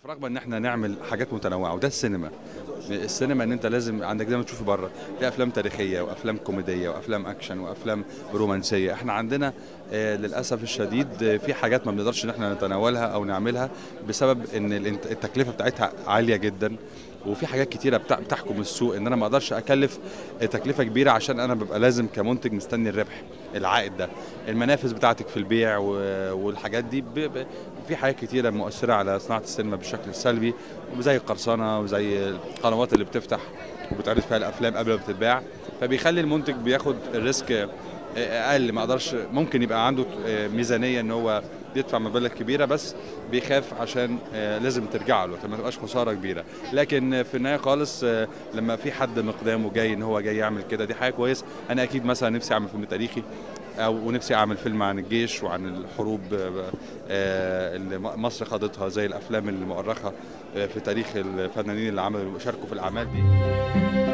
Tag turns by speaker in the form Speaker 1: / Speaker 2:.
Speaker 1: رغبه ان احنا نعمل حاجات متنوعه وده السينما السينما ان انت لازم عندك زي ما تشوف بره في افلام تاريخيه وافلام كوميديه وافلام اكشن وافلام رومانسيه احنا عندنا آه، للاسف الشديد آه، في حاجات ما بنقدرش ان احنا نتناولها او نعملها بسبب ان الانت- التكلفه بتاعتها عاليه جدا وفي حاجات كتيره بتع- بتحكم السوق ان انا ما اقدرش اكلف تكلفه كبيره عشان انا ببقى لازم كمنتج مستني الربح العائد ده المنافذ بتاعتك في البيع و- والحاجات دي ب- ب- في حاجات كتيره مؤثره على صناعه السينما بالشكل السلبي وزي القرصنه وزي القنوات اللي بتفتح وبتعرض فيها الافلام قبل ما بتتباع فبيخلي المنتج بياخد الريسك اقل ما اقدرش ممكن يبقى عنده ميزانيه ان هو يدفع مبالغ كبيره بس بيخاف عشان آه، لازم ترجع له ما تبقاش خساره كبيره لكن في النهايه خالص آه، لما في حد مقدامه جاي ان هو جاي يعمل كده دي حاجه كويس انا اكيد مثلا نفسي اعمل فيلم تاريخي او ونفسي اعمل فيلم عن الجيش وعن الحروب آه، آه، اللي مصر خاضتها زي الافلام المؤرخه آه، في تاريخ الفنانين اللي عملوا شاركوا في الاعمال دي